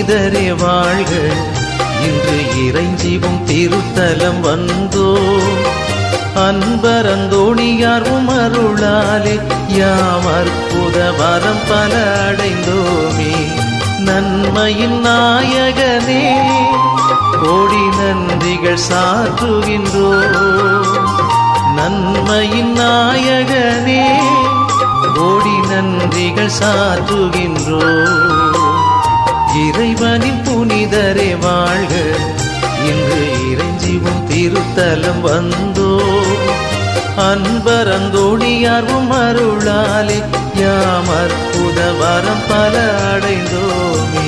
புனிதரே வாழ்க இன்று இறைஞ்சிவும் திருத்தலம் வந்தோ அன்பரந்தோணியார்வும் அருளாலே யாம் அற்புத வரம் பல அடைந்தோமே நன்மையின் நாயகனே கோடி நன்றிகள் சாற்றுகின்றோ நன்மையின் நாயகனே கோடி நன்றிகள் சாற்றுகின்றோ இறைவனின் புனிதரே வாழ்க இன்று இறைஞ்சிவும் திருத்தலம் வந்தோ அன்பரந்தோணியார்வும் அருளாலே யாம் அற்புத வரம் பல அடைந்தோமே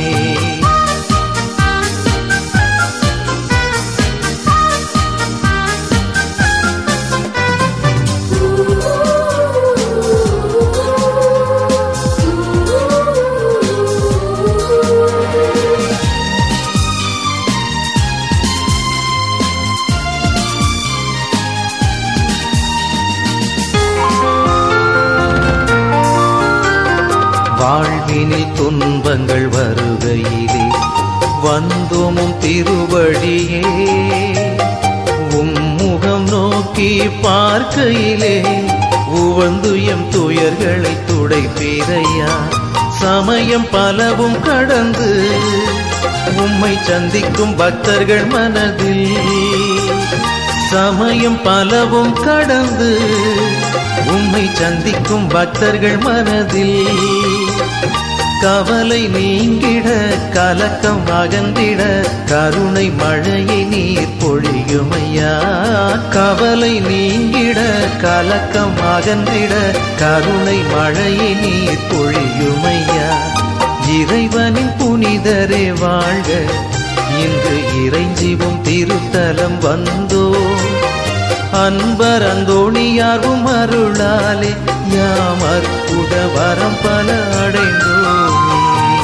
வாழ்வினில் துன்பங்கள் வருகையிலே வந்தோமும் திருவடியே உம்முகம் நோக்கி பார்க்கையிலே உவந்து எம் துயர்களை துடைப்பீரையா சமயம் பலவும் கடந்து உம்மை சந்திக்கும் பக்தர்கள் மனதில் சமயம் பலவும் கடந்து உம்மை சந்திக்கும் பக்தர்கள் மனதில் கவலை நீங்கிட கலக்கம் அகந்திட கருணை மழையை நீர் பொழியுமையா கவலை நீங்கிட கலக்கம் அகன்றிட கருணை மழையை நீர் பொழியுமையா இறைவனின் புனிதரே வாழ்க இன்று இறைஞ்சிவும் திருத்தலம் வந்தோ அன்பரந்தோணியாரும் அருளாலே யாம் அற்புத வரம் பல அடைந்தோமே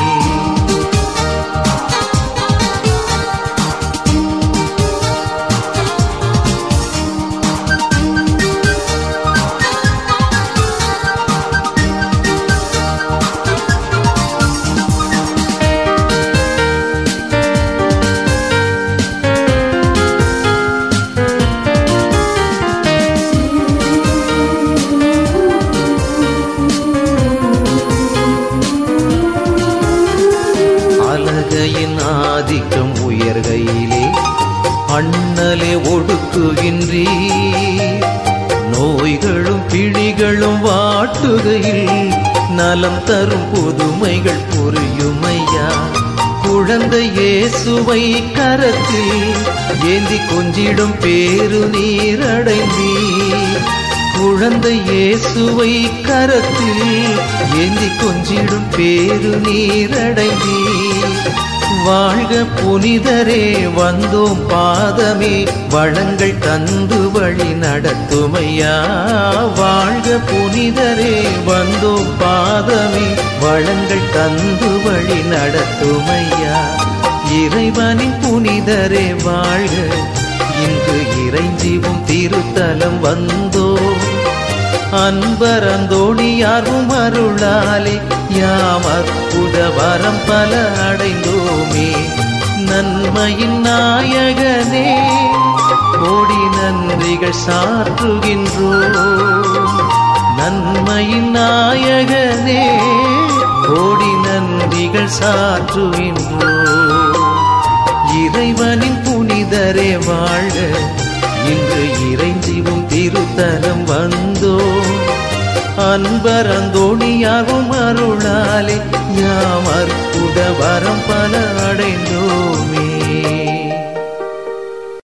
அழகையின் ஆதிக்கம் உயர்கையிலே அண்ணலே ஒடுக்குகின்றீர் நோய்களும் பிணிகளும் வாட்டுகையில் நலம் தரும் புதுமைகள் புரியுமையா குழந்தை இயேசுவை கரத்தில் ஏந்தி கொஞ்சிடும் பேரு நீரடைந்தீர் குழந்தை இயேசுவை கரத்தில் ஏந்தி கொஞ்சிடும் பேரு நீரடைந்தீ வாழ்க புனிதரே வந்தோம் பாதமே வளங்கள் தந்து வழி நடத்துமையா வாழ்க புனிதரே வந்தோம் பாதமே வளங்கள் தந்து வழி நடத்துமையா இறைவனின் புனிதரே வாழ்க இன்று இறைஞ்சிவும் திருத்தலம் வந்தோ அன்பரந்தோணியாரும் அருளாலே யாம் அற்புத வரம் பல அடைந்தோமே நன்மையின் நாயகனே கோடி நன்றிகள் சாற்றுகின்றோம் நன்மையின் நாயகனே கோடி நன்றிகள் சாற்றுகின்றோம் இறைவனின் புனிதரே வாழ்க இன்று இறைஞ்சிவும் திருத்தலம் வந்தோ அன்பரந்தோணியாகும் அருளாலே யாம் அற்புத வரம் பல அடைந்தோமே